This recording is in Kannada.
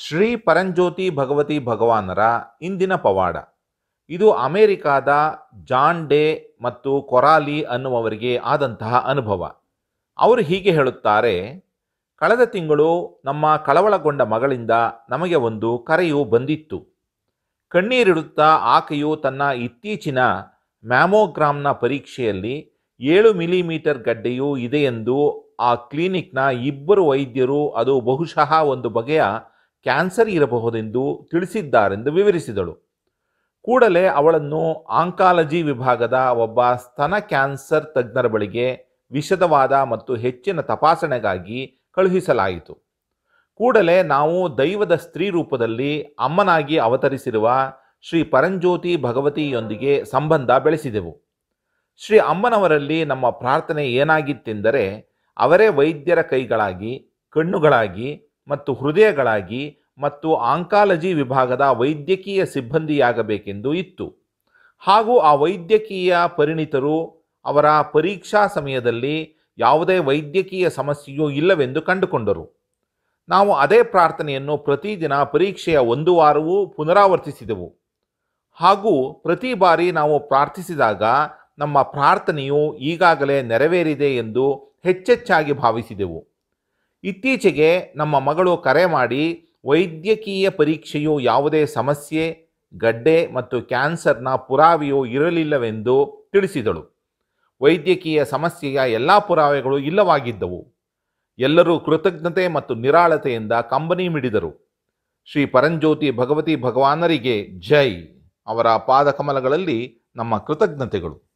ಶ್ರೀ ಪರಂಜ್ಯೋತಿ ಭಗವತಿ ಭಗವಾನರ ಇಂದಿನ ಪವಾಡ ಇದು ಅಮೆರಿಕಾದ ಜಾನ್ ಡೇ ಮತ್ತು ಕೊರಾಲಿ ಅನ್ನುವವರಿಗೆ ಆದಂತಹ ಅನುಭವ ಅವರು ಹೀಗೆ ಹೇಳುತ್ತಾರೆ ಕಳೆದ ತಿಂಗಳು ನಮ್ಮ ಕಳವಳಗೊಂಡ ಮಗಳಿಂದ ನಮಗೆ ಒಂದು ಕರೆಯು ಬಂದಿತ್ತು ಕಣ್ಣೀರಿಡುತ್ತಾ ಆಕೆಯು ತನ್ನ ಇತ್ತೀಚಿನ ಮ್ಯಾಮೋಗ್ರಾಮ್ನ ಪರೀಕ್ಷೆಯಲ್ಲಿ ಏಳು ಮಿಲಿಮೀಟರ್ ಗಡ್ಡೆಯು ಇದೆಯೆಂದು ಆ ಕ್ಲಿನಿಕ್ನ ಇಬ್ಬರು ವೈದ್ಯರು ಅದು ಬಹುಶಃ ಒಂದು ಬಗೆಯ ಕ್ಯಾನ್ಸರ್ ಇರಬಹುದೆಂದು ತಿಳಿಸಿದ್ದಾರೆಂದು ವಿವರಿಸಿದಳು ಕೂಡಲೇ ಅವಳನ್ನು ಆಂಕಾಲಜಿ ವಿಭಾಗದ ಒಬ್ಬ ಸ್ತನ ಕ್ಯಾನ್ಸರ್ ತಜ್ಞರ ಬಳಿಗೆ ವಿಶದವಾದ ಮತ್ತು ಹೆಚ್ಚಿನ ತಪಾಸಣೆಗಾಗಿ ಕಳುಹಿಸಲಾಯಿತು ಕೂಡಲೇ ನಾವು ದೈವದ ಸ್ತ್ರೀ ರೂಪದಲ್ಲಿ ಅಮ್ಮನಾಗಿ ಅವತರಿಸಿರುವ ಶ್ರೀ ಪರಂಜ್ಯೋತಿ ಭಗವತಿಯೊಂದಿಗೆ ಸಂಬಂಧ ಬೆಳೆಸಿದೆವು ಶ್ರೀ ಅಮ್ಮನವರಲ್ಲಿ ನಮ್ಮ ಪ್ರಾರ್ಥನೆ ಏನಾಗಿತ್ತೆಂದರೆ ಅವರೇ ವೈದ್ಯರ ಕೈಗಳಾಗಿ ಕಣ್ಣುಗಳಾಗಿ ಮತ್ತು ಹೃದಯಗಳಾಗಿ ಮತ್ತು ಆಂಕಾಲಜಿ ವಿಭಾಗದ ವೈದ್ಯಕೀಯ ಸಿಬ್ಬಂದಿಯಾಗಬೇಕೆಂದು ಇತ್ತು ಹಾಗೂ ಆ ವೈದ್ಯಕೀಯ ಪರಿಣಿತರು ಅವರ ಪರೀಕ್ಷಾ ಸಮಯದಲ್ಲಿ ಯಾವುದೇ ವೈದ್ಯಕೀಯ ಸಮಸ್ಯೆಯೂ ಇಲ್ಲವೆಂದು ಕಂಡುಕೊಂಡರು ನಾವು ಅದೇ ಪ್ರಾರ್ಥನೆಯನ್ನು ಪ್ರತಿದಿನ ಪರೀಕ್ಷೆಯ ಒಂದು ವಾರವೂ ಪುನರಾವರ್ತಿಸಿದೆವು ಹಾಗೂ ಪ್ರತಿ ಬಾರಿ ನಾವು ಪ್ರಾರ್ಥಿಸಿದಾಗ ನಮ್ಮ ಪ್ರಾರ್ಥನೆಯು ಈಗಾಗಲೇ ನೆರವೇರಿದೆ ಎಂದು ಹೆಚ್ಚೆಚ್ಚಾಗಿ ಭಾವಿಸಿದೆವು ಇತ್ತೀಚೆಗೆ ನಮ್ಮ ಮಗಳು ಕರೆ ಮಾಡಿ ವೈದ್ಯಕೀಯ ಪರೀಕ್ಷೆಯು ಯಾವುದೇ ಸಮಸ್ಯೆ ಗಡ್ಡೆ ಮತ್ತು ಕ್ಯಾನ್ಸರ್ನ ಪುರಾವೆಯೂ ಇರಲಿಲ್ಲವೆಂದು ತಿಳಿಸಿದಳು ವೈದ್ಯಕೀಯ ಸಮಸ್ಯೆಯ ಎಲ್ಲ ಪುರಾವೆಗಳು ಇಲ್ಲವಾಗಿದ್ದವು ಎಲ್ಲರೂ ಕೃತಜ್ಞತೆ ಮತ್ತು ನಿರಾಳತೆಯಿಂದ ಕಂಬನಿ ಮಿಡಿದರು ಶ್ರೀ ಪರಂಜ್ಯೋತಿ ಭಗವತಿ ಭಗವಾನರಿಗೆ ಜೈ ಅವರ ಪಾದಕಮಲಗಳಲ್ಲಿ ನಮ್ಮ ಕೃತಜ್ಞತೆಗಳು